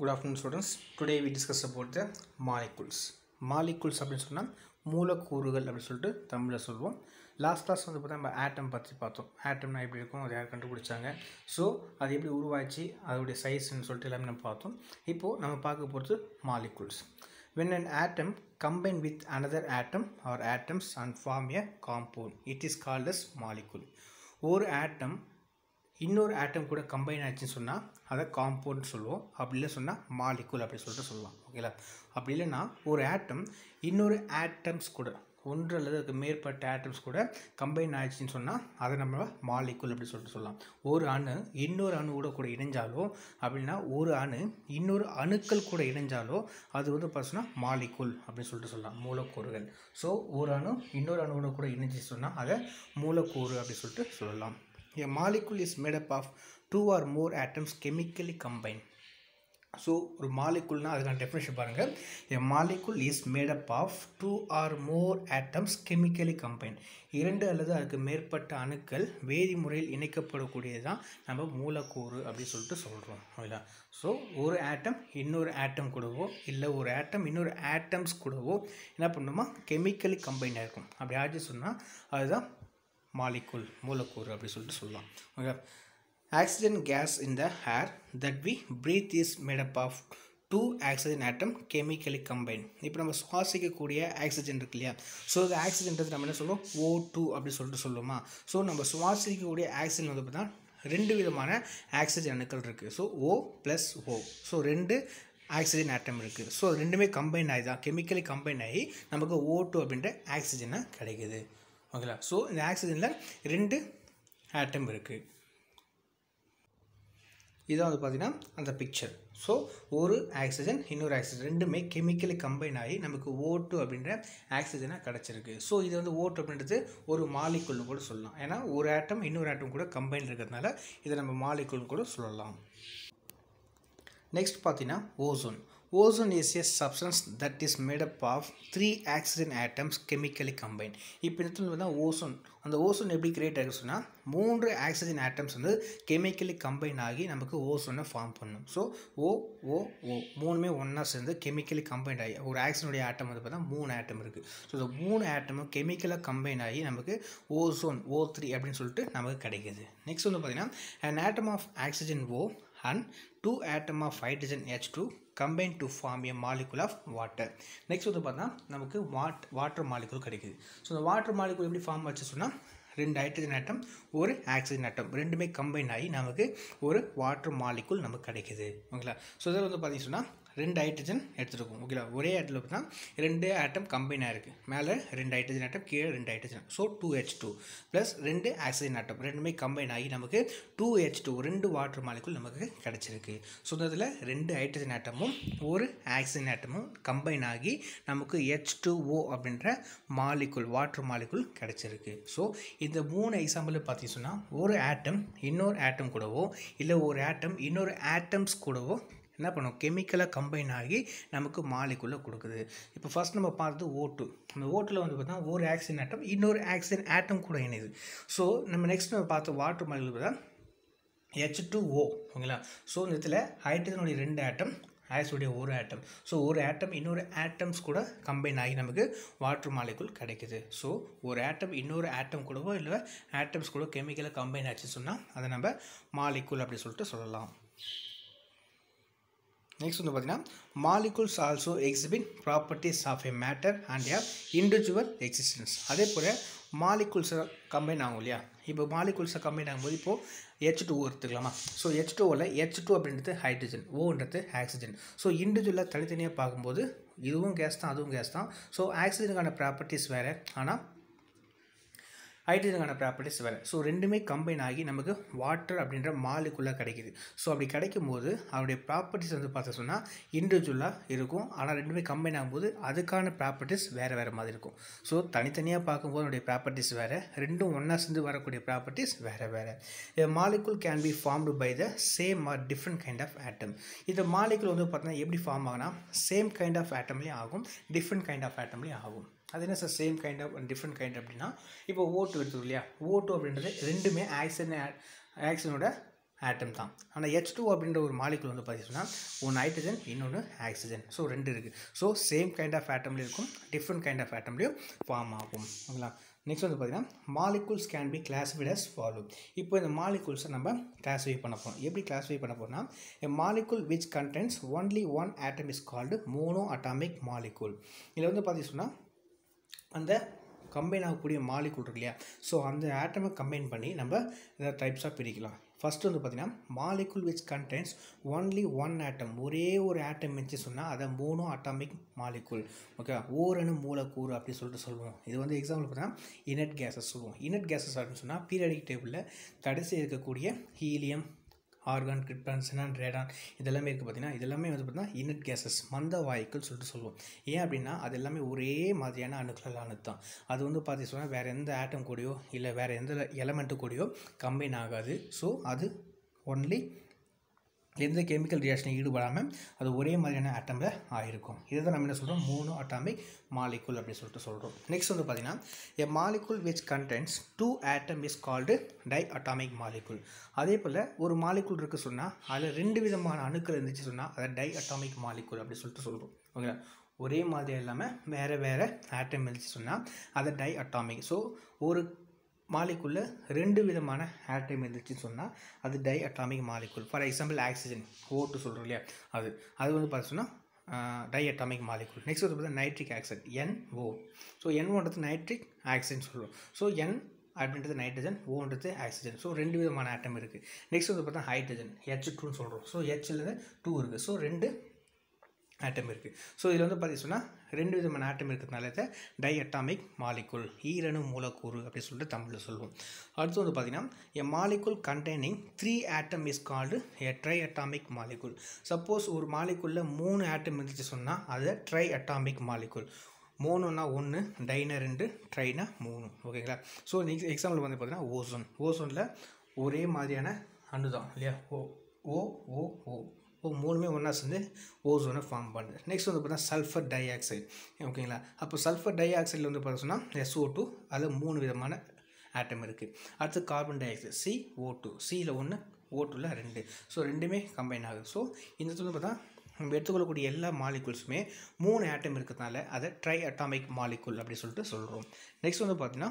Good afternoon students. Today we discuss about the molecules. molecules அப்படின்னு சொன்னால் மூலக்கூறுகள் அப்படின்னு சொல்லிட்டு தமிழில் சொல்லுவோம் லாஸ்ட் கிளாஸ் வந்து பார்த்தா நம்ம ஆட்டம் பற்றி பார்த்தோம் ஆட்டம்னா எப்படி இருக்கும் அதை யார் கண்டுபிடிச்சாங்க ஸோ அது எப்படி உருவாச்சு அதோடைய சைஸ்ன்னு சொல்லிட்டு எல்லாமே நம்ம பார்த்தோம் இப்போது நம்ம பார்க்க போகிறது molecules. when an atom combine with another atom or atoms and form a compound it is called as molecule ஒரு ஆட்டம் இன்னொரு ஆட்டம் கூட கம்பைன் ஆச்சுன்னு சொன்னால் அதை காம்பவுண்ட் சொல்லுவோம் அப்படி இல்லை சொன்னால் மாலிகுல் அப்படி சொல்லிட்டு சொல்லலாம் ஓகேங்களா அப்படி இல்லைன்னா ஒரு ஆட்டம் இன்னொரு ஆட்டம்ஸ் கூட ஒன்று அல்லது அதுக்கு மேற்பட்ட ஆட்டம்ஸ் கூட கம்பைன் ஆயிடுச்சுன்னு சொன்னால் அதை நம்ம மாலிகுல் அப்படி சொல்லிட்டு சொல்லலாம் ஒரு அணு இன்னொரு அணுவோட கூட இணைஞ்சாலோ அப்படின்னா ஒரு அணு இன்னொரு அணுக்கள் கூட இணைஞ்சாலோ அது வந்து பார்த்தீங்கன்னா மாலிகுல் அப்படின்னு சொல்லிட்டு சொல்லலாம் மூலக்கூறுகள் ஸோ ஒரு அணு இன்னொரு அணுவோட கூட இணைஞ்சு சொன்னால் அதை மூலக்கூறு அப்படி சொல்லிட்டு சொல்லலாம் A molecule is made up of two or more atoms chemically combined. So ஒரு மாலிகுல்னால் அதுக்கான டெஃபினேஷன் பாருங்கள் a molecule is made up of two or more atoms chemically combine இரண்டு அல்லது அதுக்கு மேற்பட்ட அணுக்கள் வேதிமுறையில் இணைக்கப்படக்கூடியது தான் நம்ம மூலக்கூறு அப்படி சொல்லிட்டு சொல்கிறோம் ஓகேங்களா ஸோ ஒரு ஆட்டம் இன்னொரு ஆட்டம் கூடவோ இல்லை ஒரு ஆட்டம் இன்னொரு ஆட்டம்ஸ் கூடவோ என்ன பண்ணுமா கெமிக்கலி கம்பைன் ஆகிருக்கும் அப்படி ஆச்சு சொன்னால் அதுதான் மாலிகுல் மூலக்கூறு அப்படி சொல்லிட்டு சொல்லலாம் okay oxygen gas in the air that we breathe is made up of two oxygen atom chemically combine இப்போ நம்ம சுவாசிக்கக்கூடிய ஆக்சிஜன் இருக்கு இல்லையா ஸோ இந்த ஆக்சிஜன்றது நம்ம என்ன சொல்லுவோம் ஓ டூ அப்படி சொல்லிட்டு சொல்லுவோமா ஸோ நம்ம சுவாசிக்கக்கூடிய ஆக்சிஜன் வந்து பார்த்தா ரெண்டு விதமான ஆக்சிஜன் அணுக்கள் இருக்குது so O plus O so ரெண்டு ஆக்சிஜன் ஆட்டம் இருக்குது ஸோ ரெண்டுமே கம்பைன் ஆகி தான் கெமிக்கலி கம்பைன் ஆகி நமக்கு ஓ டூ அப்படின்ற ஆக்சிஜனை கிடைக்குது ஓகேங்களா ஸோ இந்த ஆக்சிஜனில் ரெண்டு ஆட்டம் இருக்குது இதான் வந்து பார்த்திங்கன்னா அந்த பிக்சர் ஸோ ஒரு ஆக்சிஜன் இன்னொரு ஆக்சிஜன் ரெண்டுமே கெமிக்கலி கம்பைன் ஆகி நமக்கு ஓட்டு அப்படின்ற ஆக்சிஜனை கிடச்சிருக்கு ஸோ இது வந்து ஓட்டு அப்படின்றது ஒரு மாலிக்குள்னு கூட சொல்லலாம் ஏன்னா ஒரு ஆட்டம் இன்னொரு ஆட்டம் கூட கம்பைன் இருக்கிறதுனால இதை நம்ம மாலிக்குள்னு கூட சொல்லலாம் நெக்ஸ்ட் பார்த்தீங்கன்னா ozone ozone is a substance that is made up of three oxygen atoms chemically combine இப்போ இடத்துல வந்து ஓசோன் அந்த ஓசோன் எப்படி கிரியேட் ஆகுது சொன்னால் மூன்று ஆக்சிஜன் ஆட்டம்ஸ் வந்து கெமிக்கலி கம்பைன் ஆகி நமக்கு ஓசோனை ஃபார்ம் பண்ணும் ஸோ ஓ ஓ ஓ மூணுமே ஒன்றா சேர்ந்து கெமிக்கலி கம்பைன் ஆகி ஒரு ஆக்சிஜனுடைய ஆட்டம் வந்து பார்த்தா மூணு ஆட்டம் இருக்குது ஸோ இந்த மூணு ஆட்டமும் கெமிக்கலாக கம்பைன் ஆகி நமக்கு ஓசோன் ஓ த்ரீ அப்படின்னு சொல்லிட்டு நமக்கு கிடைக்கிது நெக்ஸ்ட் வந்து பார்த்திங்கன்னா an atom of oxygen O and two atom of hydrogen H2 combine to form a molecule of water next வந்து பார்த்தா நமக்கு வாட் வாட்டர் மாலிகுல் கிடைக்குது ஸோ இந்த வாட்டர் மாலிகுல் எப்படி ஃபார்ம் ஆச்சு சொன்னால் ரெண்டு ஹைட்ரஜன் ஆட்டம் ஒரு ஆக்சிஜன் ஆட்டம் ரெண்டுமே கம்பைன் ஆகி நமக்கு ஒரு வாட்டர் மாலிகுல் நமக்கு கிடைக்குது ஓகேங்களா ஸோ இதில் வந்து பார்த்தீங்கன்னா சொன்னால் ரெண்டு ஹைட்ரஜன் எடுத்துருக்கோம் ஓகேங்களா ஒரே இடத்துல பார்த்தா ரெண்டு ஆட்டம் கம்பைன் ஆகிருக்கு மேலே ரெண்டு ஹைட்ரஜன் ஆட்டம் கீழே ரெண்டு hydrogen so two H two plus ரெண்டு ஆக்சிஜன் ஆட்டம் ரெண்டுமே கம்பைன் ஆகி நமக்கு டூ ஹெச் டூ ரெண்டு வாட்டர் மாலிகுல் நமக்கு கிடச்சிருக்கு ஸோ இதில் ரெண்டு ஹைட்ரஜன் ஆட்டமும் ஒரு ஆக்சிஜன் ஆட்டமும் கம்பைன் ஆகி நமக்கு ஹெச் டூ ஓ அப்படின்ற மாலிகுல் வாட்டர் மாலிகுல் கிடச்சிருக்கு ஸோ இந்த மூணு எக்ஸாம்பிள் பார்த்தீங்கன்னா சொன்னால் ஒரு ஆட்டம் இன்னொரு ஆட்டம் கூடவோ இல்லை ஒரு ஆட்டம் இன்னொரு ஆட்டம்ஸ் கூடவோ என்ன பண்ணும் கெமிக்கலாக கம்பைன் ஆகி நமக்கு மாலிக்குள்ளே கொடுக்குது இப்போ ஃபஸ்ட் நம்ம பார்த்தது ஓட்டு அந்த ஓட்டில் வந்து பார்த்தா ஒரு ஆக்சிஜன் ஆட்டம் இன்னொரு ஆக்சிஜன் ஆட்டம் கூட இணையுது ஸோ நம்ம நெக்ஸ்ட் நம்ம பார்த்த வாட்டர் மாலிகுல் பார்த்தா ஹெச் டூ ஓ ஓகேங்களா ஸோ இந்த இடத்துல ஹைட்ரஜனுடைய ரெண்டு ஆட்டம் ஆக்ஸுடைய ஒரு ஆட்டம் ஸோ ஒரு ஆட்டம் இன்னொரு ஆட்டம்ஸ் கூட கம்பைன் ஆகி நமக்கு வாட்டர் மாலிகுல் கிடைக்குது ஸோ ஒரு ஆட்டம் இன்னொரு ஆட்டம் கூடவோ இல்லை ஆட்டம்ஸ் கூட கெமிக்கலாக கம்பைன் ஆச்சுன்னு சொன்னால் அதை நம்ம மாலிகுல் அப்படி சொல்லிட்டு சொல்லலாம் நெக்ஸ்ட் வந்து பார்த்தீங்கன்னா மாலிகுல்ஸ் also exhibit properties of a matter and a individual existence அதே போல் மாலிகுல்ஸை கம்பைன் ஆகும் இல்லையா இப்போ மாலிகுல்ஸை கம்பைன் ஆகும்போது இப்போது ஹெச் டூ எடுத்துக்கலாமா ஸோ ஹெச் டூவில் ஹெச் டூ அப்படின்றது ஹைட்ரஜன் ஓன்றது ஆக்சிஜன் ஸோ இண்டிவிஜுவலாக தனித்தனியாக பார்க்கும்போது இதுவும் கேஸ் தான் அதுவும் கேஸ் தான் ஸோ ஆக்சிஜனுக்கான ப்ராப்பர்ட்டிஸ் வேறு ஆனால் ஹைட்ரஜனுக்கான ப்ராப்பர்ட்டிஸ் வேறு ஸோ ரெண்டுமே கம்பைன் ஆகி நமக்கு வாட்டர் அப்படின்ற மாலிக்குள்ளே கிடைக்குது ஸோ அப்படி கிடைக்கும் போது அதோடைய ப்ராப்பர்ட்டிஸ் வந்து பார்த்த சொன்னால் இண்டிவிஜுவலாக இருக்கும் ஆனால் ரெண்டுமே கம்பைன் ஆகும்போது அதுக்கான ப்ராப்பர்ட்டிஸ் வேறு வேறு மாதிரி இருக்கும் ஸோ தனித்தனியாக பார்க்கும்போது அதோடைய ப்ராப்பர்ட்டிஸ் வேறு ரெண்டும் ஒன்றா சேர்ந்து வரக்கூடிய ப்ராப்பர்ட்டிஸ் வேறு வேறு molecule can be formed by the same or different kind of atom இந்த மாலிகுல் வந்து பார்த்தீங்கன்னா எப்படி ஃபார்ம் ஆகுனா சேம் கைண்ட் ஆஃப் ஆட்டம்லேயும் ஆகும் டிஃப்ரெண்ட் கைண்ட் ஆஃப் ஆட்டம்லேயும் ஆகும் அது என்ன sir same kind of different kind அப்படின்னா இப்போ ஓட்டு எடுத்துக்கோ இல்லையா ஓட்டு அப்படின்றது ரெண்டுமே ஆக்சிஜன் ஆக்சிஜனோட ஆட்டம் தான் ஆனால் ஹெச் டூ அப்படின்ற ஒரு மாலிகுல் வந்து பார்த்தீங்கன்னா ஒன்று ஹைட்ரஜன் இன்னொன்று ஆக்சிஜன் ஸோ ரெண்டு இருக்குது ஸோ சேம் கைண்ட் ஆஃப் ஆட்டம்லேயும் இருக்கும் டிஃப்ரெண்ட் கைண்ட் ஆஃப் ஆட்டம்லேயும் ஃபார்ம் ஆகும் ஓகேங்களா நெக்ஸ்ட் வந்து பார்த்தீங்கன்னா molecules can be classified as follow இப்போ இந்த மாலிகுல்ஸை நம்ம கிளாஸிஃபை பண்ண போகிறோம் எப்படி கிளாஸிஃபை பண்ண போகிறோம்னா a molecule which contains only one atom is called monoatomic molecule இதில் வந்து பார்த்தீங்கன்னா அந்த கம்பைன் ஆகக்கூடிய மாலிகுல் இருக்கு இல்லையா ஸோ அந்த ஆட்டமை கம்பைன் பண்ணி நம்ம இதை டைப்ஸாக பிரிக்கலாம் ஃபஸ்ட்டு வந்து பார்த்திங்கன்னா molecule which contains only one atom ஒரே ஒரு ஆட்டம் வச்சு சொன்னால் அதை மூணு அட்டாமிக் மாலிகுல் ஓகே ஓரணு மூலக்கூறு அப்படி சொல்லிட்டு சொல்லுவோம் இது வந்து எக்ஸாம்பிள் பார்த்தீங்கன்னா இனட் கேஸஸ் சொல்லுவோம் இனட் கேஸஸ் அப்படின்னு சொன்னால் பீரியடிக் டேபிளில் கடைசி இருக்கக்கூடிய helium argon krypton xenon radon இதெல்லாமே இருக்குது பார்த்தீங்கன்னா இதெல்லாமே வந்து பார்த்தீங்கன்னா இனட் கேசஸ் மந்த வாயுக்கள் சொல்லிட்டு சொல்லுவோம் ஏன் அப்படின்னா அது எல்லாமே ஒரே மாதிரியான அணுக்களானது தான் அது வந்து பார்த்து சொன்னால் வேறு எந்த ஆட்டம் கூடயோ இல்லை வேறு எந்த எலமெண்ட்டு கூடயோ கம்பைன் ஆகாது ஸோ அது ஒன்லி எந்த கெமிக்கல் ரியாக்ஷனையும் ஈடுபடாமல் அது ஒரே மாதிரியான ஆட்டமில் ஆகிருக்கும் இதை தான் நம்ம என்ன சொல்கிறோம் மூணு அட்டாமிக் மாலிகுல் அப்படி சொல்லிட்டு சொல்கிறோம் நெக்ஸ்ட் வந்து பார்த்தீங்கன்னா a molecule which contains two atom is called diatomic molecule அதே போல் ஒரு மாலிகுல் இருக்கு சொன்னால் அதில் ரெண்டு விதமான அணுக்கள் இருந்துச்சு சொன்னால் அதை டை அட்டாமிக் மாலிகுல் அப்படி சொல்லிட்டு சொல்கிறோம் ஓகேங்களா ஒரே மாதிரி இல்லாமல் வேறு வேறு ஆட்டம் இருந்துச்சு சொன்னால் அதை டை அட்டாமிக் ஸோ ஒரு மாலிக்குள்ள ரெண்டு விதமான ஆட்டம் இருந்துச்சுன்னு சொன்னால் அது diatomic molecule for example oxygen O two சொல்கிறோம் இல்லையா அது அது வந்து பார்த்தீங்கன்னா டை அட்டாமிக் மாலிகுல் நெக்ஸ்ட் வந்து பார்த்தா நைட்ரிக் ஆக்சைடு என்ஓ ஸோ என்ஓன்றது நைட்ரிக் ஆக்சைடுன்னு சொல்கிறோம் ஸோ என் அப்படின்றது நைட்ரஜன் ஓன்றது ஆக்சிஜன் ஸோ ரெண்டு விதமான ஆட்டம் இருக்குது நெக்ஸ்ட் வந்து பார்த்தா ஹைட்ரஜன் ஹெச் டூன்னு சொல்கிறோம் ஸோ ஹெச்சில் டூ இருக்குது ஸோ ரெண்டு ஆட்டம் இருக்குது ஸோ இதில் வந்து பார்த்தீங்கன்னா ரெண்டு விதமான ஆட்டம் இருக்கிறதுனால இதை டை அட்டாமிக் மாலிகுல் ஈரணு மூலக்கூறு அப்படி சொல்லிட்டு தமிழில் சொல்லுவோம் அடுத்து வந்து பார்த்தீங்கன்னா a molecule containing three atom is called a triatomic molecule suppose ஒரு மாலிகுலில் மூணு ஆட்டம் இருந்துச்சு சொன்னால் அது ட்ரை அட்டாமிக் மாலிகுல் மூணுன்னா ஒன்று டைனா ரெண்டு ட்ரைனா மூணு ஓகேங்களா ஸோ நெக்ஸ்ட் எக்ஸாம்பிள் வந்து பார்த்தீங்கன்னா ஓசோன் ஓசோனில் ஒரே மாதிரியான அணு தான் இல்லையா ஓ ஓ ஓ ஓ ஓ மூணுமே ஒன்றா சேர்ந்து ஓசோனை ஃபார்ம் பண்ணுது நெக்ஸ்ட் வந்து பார்த்தா சல்ஃபர் டை ஆக்சைடு ஓகேங்களா அப்போ சல்ஃபர் டை ஆக்சைடில் வந்து பார்த்தோம்னா எஸ்ஓ டூ அதில் மூணு விதமான ஆட்டம் இருக்குது அடுத்து carbon dioxide C O two சியில் ஒன்று ஓ டூவில் ரெண்டு ஸோ ரெண்டுமே கம்பைன் ஆகுது ஸோ இந்த இடத்துல வந்து பார்த்தா நம்ம எடுத்துக்கொள்ளக்கூடிய எல்லா மாலிகுல்ஸுமே மூணு ஆட்டம் இருக்கிறதுனால அதை ட்ரை அட்டாமிக் மாலிகுல் அப்படி சொல்லிட்டு சொல்கிறோம் நெக்ஸ்ட் வந்து பார்த்தீங்கன்னா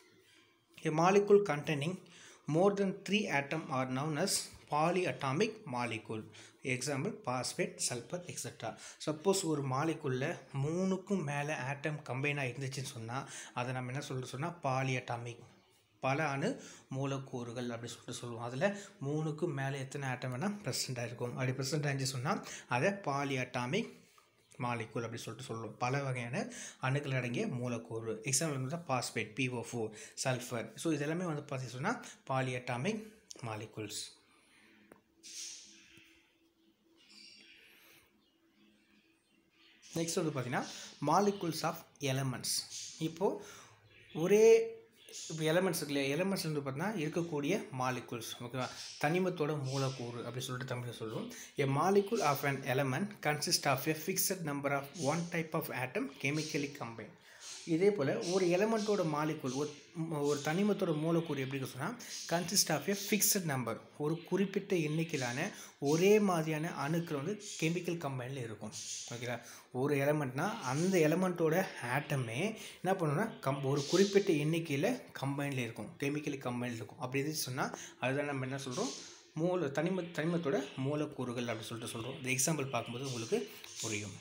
a molecule containing more than three atom are known as polyatomic molecule example phosphate sulphur etcetera suppose ஒரு மாலிகுலில் மூணுக்கும் மேலே ஆட்டம் கம்பைனாக இருந்துச்சுன்னு சொன்னால் அதை நம்ம என்ன சொல்லிட்டு சொன்னால் பாலியட்டாமிக் பல அணு மூலக்கூறுகள் அப்படி சொல்லிட்டு சொல்லுவோம் அதில் மூணுக்கும் மேலே எத்தனை ஆட்டம் வேணால் ப்ரெசென்ட் இருக்கும் அப்படி ப்ரெசென்ட் ஆயிடுச்சு சொன்னால் அதை பாலியட்டாமிக் மாலிகுல் அப்படி சொல்லிட்டு சொல்லுவோம் பல வகையான அணுக்கள் அடங்கிய மூலக்கூறு எக்ஸாம்பிள் வந்து phosphate P O four sulphur so இதெல்லாமே வந்து பார்த்தீங்கன்னா சொன்னால் பாலியட்டாமிக் மாலிகுல்ஸ் நெக்ஸ்ட் வந்து பார்த்தீங்கன்னா மாலிகுல்ஸ் ஆஃப் எலமெண்ட்ஸ் இப்போது ஒரே இப்போ எலமெண்ட்ஸ் இருக்கு இல்லையா எலமெண்ட்ஸ் வந்து பார்த்தீங்கன்னா இருக்கக்கூடிய மாலிகுல்ஸ் ஓகேவா தனிமத்தோட மூலக்கூறு அப்படி சொல்லிட்டு தமிழில் சொல்லுவோம் a molecule of an element consist of a fixed number of one type of atom chemically combined இதே போல் ஒரு எலமெண்ட்டோட மாலிகுல் ஒரு ஒரு தனிமத்தோட மூலக்கூறு எப்படி இருக்கு சொன்னால் consist of a fixed number ஒரு குறிப்பிட்ட எண்ணிக்கையிலான ஒரே மாதிரியான அணுக்கள் வந்து கெமிக்கல் கம்பைனில் இருக்கும் ஓகேங்களா ஒரு எலமெண்ட்னா அந்த எலமெண்ட்டோட ஆட்டமே என்ன பண்ணுன்னா கம் ஒரு குறிப்பிட்ட எண்ணிக்கையில் கம்பைனில் இருக்கும் கெமிக்கலி கம்பைனில் இருக்கும் அப்படி இருந்துச்சு சொன்னால் அதுதான் நம்ம என்ன சொல்கிறோம் மூல தனிம தனிமத்தோட மூலக்கூறுகள் அப்படி சொல்லிட்டு சொல்கிறோம் இந்த எக்ஸாம்பிள் பார்க்கும்போது உங்களுக்கு புரியும்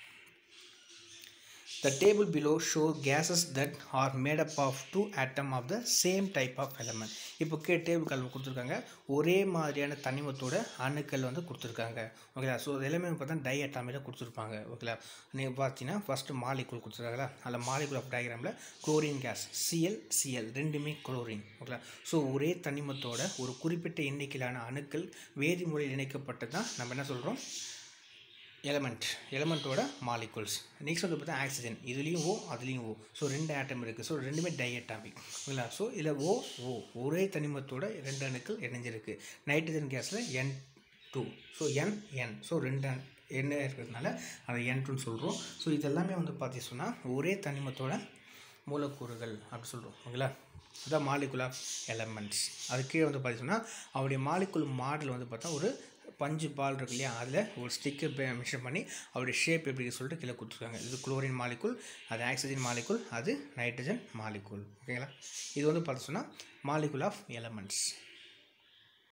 The table below show gases that are made up of two atom of the same type of element. இப்போ கே டேபிள் கல்வி கொடுத்துருக்காங்க ஒரே மாதிரியான தனிமத்தோட அணுக்கள் வந்து கொடுத்துருக்காங்க ஓகேங்களா ஸோ அது எல்லாமே பார்த்தா டை அட்டாமில் கொடுத்துருப்பாங்க ஓகேங்களா நீங்கள் பார்த்தீங்கன்னா ஃபஸ்ட்டு மாலிகுல் கொடுத்துருக்காங்களா அதில் மாலிகுல் ஆஃப் டயக்ராமில் குளோரின் கேஸ் சிஎல் சிஎல் ரெண்டுமே குளோரின் ஓகேங்களா ஸோ ஒரே தனிமத்தோட ஒரு குறிப்பிட்ட எண்ணிக்கையிலான அணுக்கள் வேதிமுறையில் இணைக்கப்பட்டு தான் நம்ம என்ன சொல்கிறோம் எலமெண்ட் எலமெண்ட்டோட மாலிகுல்ஸ் நெக்ஸ்ட் வந்து பார்த்தா ஆக்சிஜன் இதுலேயும் ஓ அதுலேயும் ஓ ஸோ ரெண்டு ஆட்டம் இருக்குது ஸோ ரெண்டுமே டைஅட்டாமிக் ஓகேங்களா ஸோ இதில் ஓ ஓ ஒரே தனிமத்தோட ரெண்டு அணுக்கள் இணைஞ்சிருக்கு நைட்ரஜன் கேஸில் N two so N N so ரெண்டு என்ன இருக்கிறதுனால அதை என் டூன்னு சொல்கிறோம் ஸோ இதெல்லாமே வந்து பார்த்தீங்கன்னா ஒரே தனிமத்தோட மூலக்கூறுகள் அப்படி சொல்கிறோம் ஓகேங்களா அதான் மாலிகுல் ஆஃப் எலமெண்ட்ஸ் அது கீழே வந்து பார்த்தீங்கன்னா அவருடைய மாலிகுல் மாடல் வந்து பார்த்தா ஒரு பஞ்சு பால் இருக்கு இல்லையா அதில் ஒரு ஸ்டிக்கர் மென்ஷன் பண்ணி அவருடைய ஷேப் எப்படி சொல்லிட்டு கீழே கொடுத்துருக்காங்க இது குளோரின் மாலிகுல் அது ஆக்சிஜன் மாலிகுல் அது நைட்ரஜன் மாலிகுல் ஓகேங்களா இது வந்து பார்த்தோன்னா மாலிகுல் ஆஃப் எலமெண்ட்ஸ்